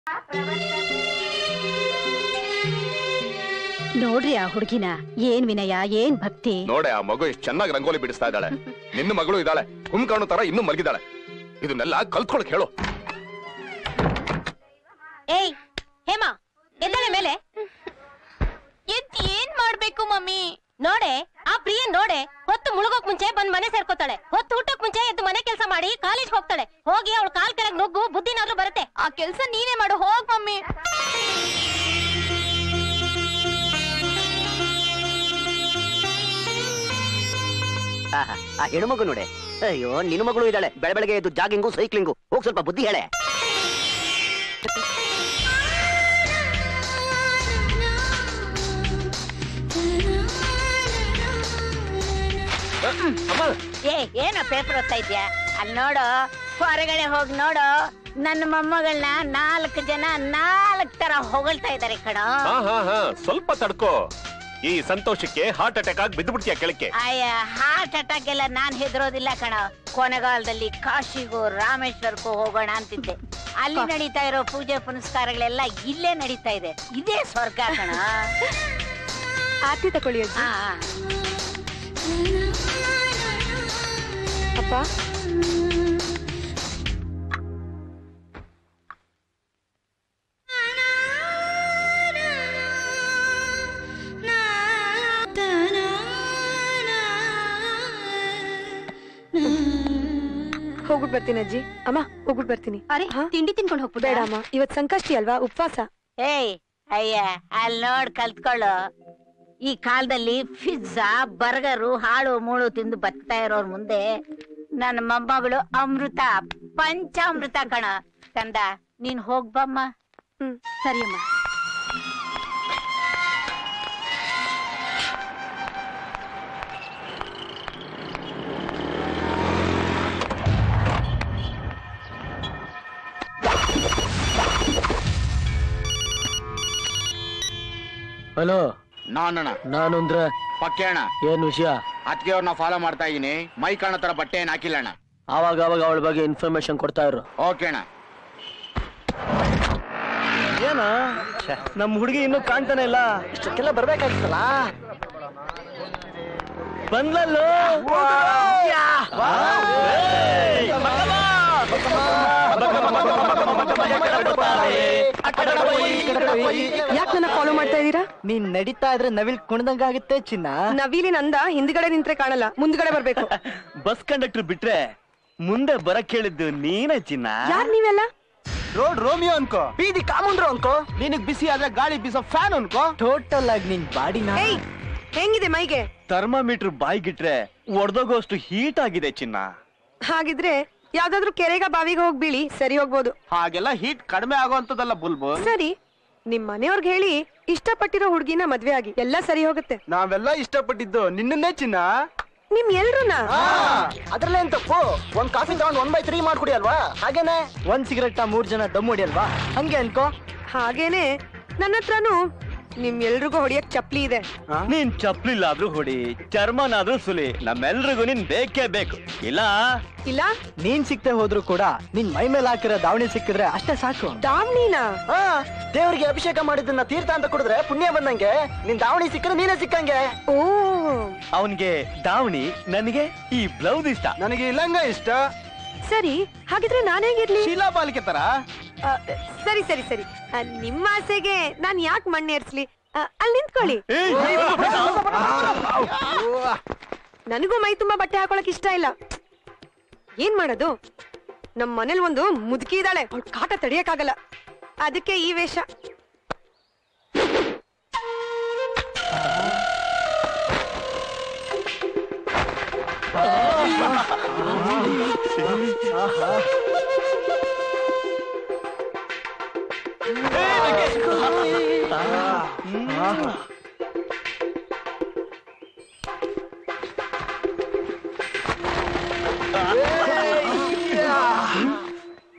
ನೋಡ್ರಿ ಆ ಹುಡುಗಿನ ಏನ್ ವಿನಯ ಏನ್ ಭಕ್ತಿ ನೋಡೆ ಆ ಮಗು ಎಷ್ಟು ಚೆನ್ನಾಗಿ ರಂಗೋಲಿ ಬಿಡಿಸ್ತಾ ಇದ್ದಾಳೆ ನಿನ್ನ ಮಗಳು ಇದ್ದಾಳೆ ಕುಂಕಾಣು ತರ ಇನ್ನೂ ಮಲಗಿದ್ದಾಳೆ ಇದನ್ನೆಲ್ಲ ಕಲ್ತ್ಕೊಳಕ್ ಹೇಳು ಏಯ್ ಹೇಮಾ ಎದ್ದಳೆ ಮೇಲೆ ಎದ್ ಏನ್ ಮಾಡ್ಬೇಕು ಮಮ್ಮಿ ನೋಡೆ ಆ ಪ್ರಿಯ ನೋಡೆ ಹೊತ್ತು ಮುಳುಗೋಕ್ ಮುಂಚೆ ಬಂದ್ ಮನೆ ಸೇರ್ಕೋತಾಳೆ ಹೊತ್ತು ಹುಟ್ಟಕ್ ಮುಂಚೆ ಎದ್ದು ಮನೆ ಕೆಲಸ ಮಾಡಿ ಕಾಲೇಜ್ ಹೋಗ್ತಾಳೆ ಹೋಗಿ ಅವಳ ಕಾಲ್ ಕೆಳಗ್ ನುಗ್ಗು ಬುದ್ಧಿನಾದ್ರೂ ಬರುತ್ತೆ ಆ ಕೆಲ್ಸ ನೀನೇ ಮಾಡು ಹೋಗ್ ಮಮ್ಮಿ ಆಹಾ, ಆ ಹೆಣ್ಮಗು ನೋಡೆ ಅಯ್ಯೋ ನಿನ್ನ ಮಗಳು ಇದ್ದಾಳೆ ಬೆಳೆ ಬೆಳಗ್ಗೆ ಎದ್ದು ಜಾಗಿಂಗು ಸೈಕ್ಲಿಂಗು ಹೋಗ್ ಸ್ವಲ್ಪ ಬುದ್ಧಿ ಹೇಳೆ ಏ ಏನ ಪೇಪರ್ ಓದ್ತಾ ಇದ್ಯಾ ಅಲ್ಲಿ ನೋಡು ಹೊರಗಡೆ ಹೋಗಿ ನೋಡು ನನ್ನ ಮೊಮ್ಮಗಳನ್ನ ನಾಲ್ಕು ಜನ ನಾಲ್ಕು ತರ ಹೊಗಳ್ತಾ ಇದಾರೆ ಕಣೋ ಹಾ ಹಾ ಹಾ ಸ್ವಲ್ಪ ತಡ್ಕೋ ಈ ಸಂತೋಷಕ್ಕೆ ಹಾರ್ಟ್ ಅಟ್ಯಾಕ್ ಆಗಿ ಬಿದ್ದು ಬಿಡ್ತೀಯ ಕೆಳಕ್ಕೆ ಅಯ್ಯ ಹಾರ್ಟ್ ಅಟ್ಯಾಕ್ ಎಲ್ಲ ನಾನ್ ಹೆದರೋದಿಲ್ಲ ಕಣ ಕೊನೆಗಾಲದಲ್ಲಿ ಕಾಶಿಗೂ ರಾಮೇಶ್ವರಕ್ಕೂ ಹೋಗೋಣ ಅಂತಿದ್ದೆ ಅಲ್ಲಿ ನಡೀತಾ ಇರೋ ಪೂಜೆ ಪುನಸ್ಕಾರಗಳೆಲ್ಲ ಇಲ್ಲೇ ನಡೀತಾ ಇದೆ ಇದೇ ಸ್ವರ್ಗ ಕಣ ಆರ್ತಿ ತಕೊಳ್ಳಿ ಅಜ್ಜಿ ಆ, ಆ. ಅಪ್ಪ ಹೋಗ್ಬಿಟ್ ಬರ್ತೀನಿ ಅಜ್ಜಿ ಅಮ್ಮ ಹೋಗ್ಬಿಟ್ ಬರ್ತೀನಿ ಅರೆ ಹಾ? ತಿಂಡಿ ತಿನ್ಕೊಂಡು ಹೋಗ್ಬಿಡ ಬೇಡ ಅಮ್ಮ ಇವತ್ ಸಂಕಷ್ಟಿ ಅಲ್ವಾ ಉಪವಾಸ ಏಯ್ ಅಯ್ಯ ಅಲ್ಲಿ ನೋಡ್ ಕಲ್ತ್ಕೊಳ್ಳು ಈ ಕಾಲದಲ್ಲಿ ಪಿಜ್ಜಾ ಬರ್ಗರು ಹಾಳು ಮೂಳು ತಿಂದು ಬದುಕ್ತಾ ಇರೋರ್ ಮುಂದೆ ನನ್ನ ಮೊಮ್ಮಗಳು ಅಮೃತ ಪಂಚಾಮೃತ ಕಣ ಕಂದ ನೀನ್ ಹೋಗ್ಬಮ್ಮ ಹ್ಮ್ ಸರಿ ಅಮ್ಮ ಹಲೋ ನಾನಣ್ಣ ನಾನು ಅಂದ್ರೆ ಪಕ್ಕೆ ಅಣ್ಣ ಏನ್ ವಿಷಯ ಅದಕ್ಕೆ ಅವ್ರನ್ನ ಫಾಲೋ ಮಾಡ್ತಾ ಇದೀನಿ ಮೈ ಕಾಣೋ ತರ ಬಟ್ಟೆ ಏನ್ ಹಾಕಿಲ್ಲ ಅಣ್ಣ ಆವಾಗ ಆವಾಗ ಅವಳ ಬಗ್ಗೆ ಇನ್ಫಾರ್ಮೇಶನ್ ಕೊಡ್ತಾ ಇರು ಓಕೆ ಅಣ್ಣ ಏನ ನಮ್ ಹುಡುಗಿ ಇನ್ನೂ ಕಾಣ್ತಾನೆ ಇಲ್ಲ ಇಷ್ಟಕ್ಕೆಲ್ಲ ಬರ್ಬೇಕಾಗಿತ್ತಲ್ಲ ಬಂದ್ಲಲ್ಲೋ ಯಾಕೆ ನನ್ನ ಫಾಲೋ ಮಾಡ್ತಾ ಇದ್ದೀರಾ ನೀನ್ ನಡೀತಾ ಇದ್ರೆ ನವಿಲ್ ಕುಣ್ದಂಗಾಗುತ್ತೆ ಚಿನ್ನ ನವೀಲಿ ನಂದ ಹಿಂದ್ಗಡೆ ನಿಂತ್ರೆ ಕಾಣಲ್ಲ ಮುಂದ್ಗಡೆ ಬರ್ಬೇಕು ಬಸ್ ಕಂಡಕ್ಟರ್ ಬಿಟ್ರೆ ಮುಂದೆ ಬರಕ್ ಹೇಳಿದ್ದು ನೀನೇ ಚಿನ್ನ ಯಾರ್ ನೀವೆಲ್ಲ ರೋಡ್ ರೋಮಿಯೋ ಅನ್ಕೋ ಬೀದಿ ಕಾಮುಂಡ್ರು ಅನ್ಕೋ ನಿನಗ್ ಬಿಸಿ ಆದ್ರೆ ಗಾಳಿ ಬೀಸೋ ಫ್ಯಾನ್ ಅನ್ಕೋ ಟೋಟಲ್ ಆಗಿ ನಿನ್ ಬಾಡಿನ ಏಯ್ ಹೆಂಗಿದೆ ಮೈಗೆ ಥರ್ಮಾಮೀಟರ್ ಬಾಯ್ಗಿಟ್ರೆ ಒಡ್ದೋಗೋಷ್ಟು ಹೀಟ್ ಆಗಿದೆ ಚಿನ್ನ ಹಾಗಿದ್ರೆ ಯಾವ್ದಾದ್ರು ಕೆರೆಗ ಬಾವಿಗೆ ಹೋಗಿ ಬೀಳಿ ಸರಿ ಹೋಗ್ಬೋದು ಹಾಗೆಲ್ಲ ಹೀಟ್ ಕಡಿಮೆ ಆಗೋಂತದಲ್ಲ ಬುಲ್ಬು ಸರಿ ನಿಮ್ ಮನೆಯವ್ರಿಗೆ ಹೇಳಿ ಇಷ್ಟಪಟ್ಟಿರೋ ಹುಡ್ಗಿನ ಮದ್ವೆ ಆಗಿ ಎಲ್ಲ ಸರಿ ಹೋಗುತ್ತೆ ನಾವೆಲ್ಲ ಇಷ್ಟಪಟ್ಟಿದ್ದು ನಿನ್ನನ್ನೇ ಚಿನ್ನ ನಿಮ್ ಎಲ್ರುನಾ ಅದ್ರಲ್ಲೇನ್ ತಪ್ಪು ಒಂದ್ ಕಾಫಿ ತಗೊಂಡ್ ಒನ್ ಬೈ ತ್ರೀ ಮಾಡ್ಕೊಡಿ ಅಲ್ವಾ ಹಾಗೇನೆ ಒಂದ್ ಸಿಗರೆಟ್ ಮೂರ್ ಜನ ದಮ್ ಹೊಡಿ ಅಲ್ವಾ ಹಂಗೆ ಅನ್ಕೋ ಹಾಗೇನೆ ನನ್ನ ಹತ್ರನು ನಿಮ್ ಎಲ್ರಿಗೂ ಹೊಡಿಯಕ್ ಚಪ್ಲಿ ಇದೆ ನೀನ್ ಚಪ್ಲಿಲ್ಲಾದ್ರೂ ಹೊಡಿ ಚರ್ಮನಾದ್ರೂ ಸುಲಿ ನಮ್ಮೆಲ್ರಿಗೂ ನೀನ್ ಬೇಕೇ ಬೇಕು ಇಲ್ಲ ಇಲ್ಲ ನೀನ್ ಸಿಕ್ತೆ ಹೋದ್ರು ಕೂಡ ನಿನ್ ಮೈ ಮೇಲೆ ಹಾಕಿರೋ ದಾವಣಿ ಸಿಕ್ಕಿದ್ರೆ ಅಷ್ಟೇ ಸಾಕು ದಾಮ್ನಿನಾ ದೇವ್ರಿಗೆ ಅಭಿಷೇಕ ಮಾಡಿದ್ದನ್ನ ತೀರ್ಥ ಅಂತ ಕುಡಿದ್ರೆ ಪುಣ್ಯ ಬಂದಂಗೆ ನಿನ್ ದಾವಣಿ ಸಿಕ್ಕರೆ ನೀನೇ ಸಿಕ್ಕಂಗೆ ಓ ಅವನ್ಗೆ ದಾವಣಿ ನನಗೆ ಈ ಬ್ಲೌಸ್ ಇಷ್ಟ ನನಗೆ ಲಂಗ ಇಷ್ಟ ಸರಿ ಹಾಗಿದ್ರೆ ನಾನ್ ಹೇಗಿರ್ಲಿ ಶೀಲಾ ಬಾಲಿಕೆ ತರ ಆ, ಸರಿ ಸರಿ ಸರಿ ಆ, ನಿಮ್ಮ ಆಸೆಗೆ ನಾನ್ ಯಾಕೆ ಮಣ್ಣೇರ್ಸ್ಲಿ ಆ, ಅಲ್ಲಿ ನಿಂತ್ಕೊಳ್ಳಿ ನನಗೂ ಮೈ ತುಂಬಾ ಬಟ್ಟೆ ಹಾಕೊಳಕ್ ಇಷ್ಟ ಇಲ್ಲ ಏನ್ ಮಾಡೋದು ನಮ್ ಮನೇಲಿ ಒಂದು ಮುದುಕಿ ಇದ್ದಾಳೆ ಅವ್ಳ ಕಾಟ ತಡಿಯಕ್ಕಾಗಲ್ಲ ಅದಕ್ಕೆ ಈ ವೇಷ